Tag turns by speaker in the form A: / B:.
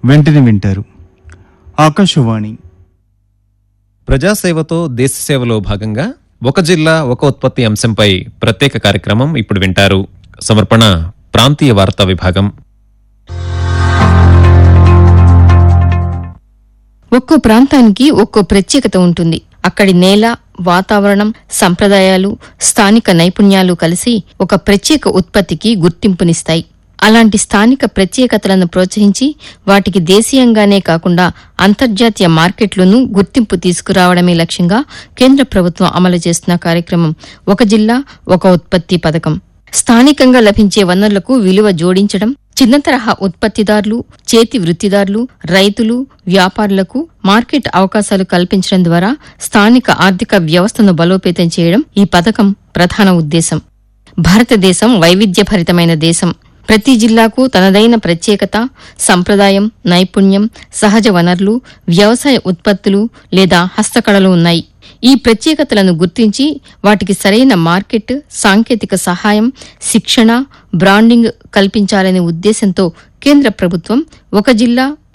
A: వెంటనే వింటారు ఆకాశవాణి
B: ప్రజాసేవతో దేశ సేవలో భాగంగా ఒక జిల్లా ఒక ఉత్పత్తి అంశంపై ప్రత్యేక కార్యక్రమం ఇప్పుడు వింటారు సమర్పణ ప్రాంతీయ వార్తా విభాగం
C: ఒక్కో ప్రాంతానికి ఒక్కో ప్రత్యేకత ఉంటుంది అక్కడి నేల వాతావరణం సంప్రదాయాలు స్థానిక నైపుణ్యాలు కలిసి ఒక ప్రత్యేక ఉత్పత్తికి గుర్తింపునిస్తాయి అలాంటి స్థానిక ప్రత్యేకతలను ప్రోత్సహించి వాటికి దేశీయంగానే కాకుండా అంతర్జాతీయ మార్కెట్లోనూ గుర్తింపు తీసుకురావడమే లక్ష్యంగా కేంద్ర ప్రభుత్వం అమలు చేస్తున్న కార్యక్రమం ఒక జిల్లా ఒక ఉత్పత్తి పథకం స్థానికంగా లభించే వనరులకు విలువ జోడించడం చిన్న తరహా ఉత్పత్తిదారులు చేతి వృత్తిదారులు రైతులు వ్యాపారులకు మార్కెట్ అవకాశాలు కల్పించడం ద్వారా స్థానిక ఆర్థిక వ్యవస్థను బలోపేతం చేయడం ఈ పథకం ప్రధాన ఉద్దేశం భారతదేశం వైవిధ్యభరితమైన దేశం ప్రతి జిల్లాకు తనదైన ప్రత్యేకత సంప్రదాయం నైపుణ్యం సహజ వనరులు వ్యవసాయ ఉత్పత్తులు లేదా హస్తకళలు ఉన్నాయి ఈ ప్రత్యేకతలను గుర్తించి వాటికి సరైన మార్కెట్ సాంకేతిక సహాయం శిక్షణ బ్రాండింగ్ కల్పించాలనే ఉద్దేశంతో కేంద్ర ప్రభుత్వం ఒక జిల్లా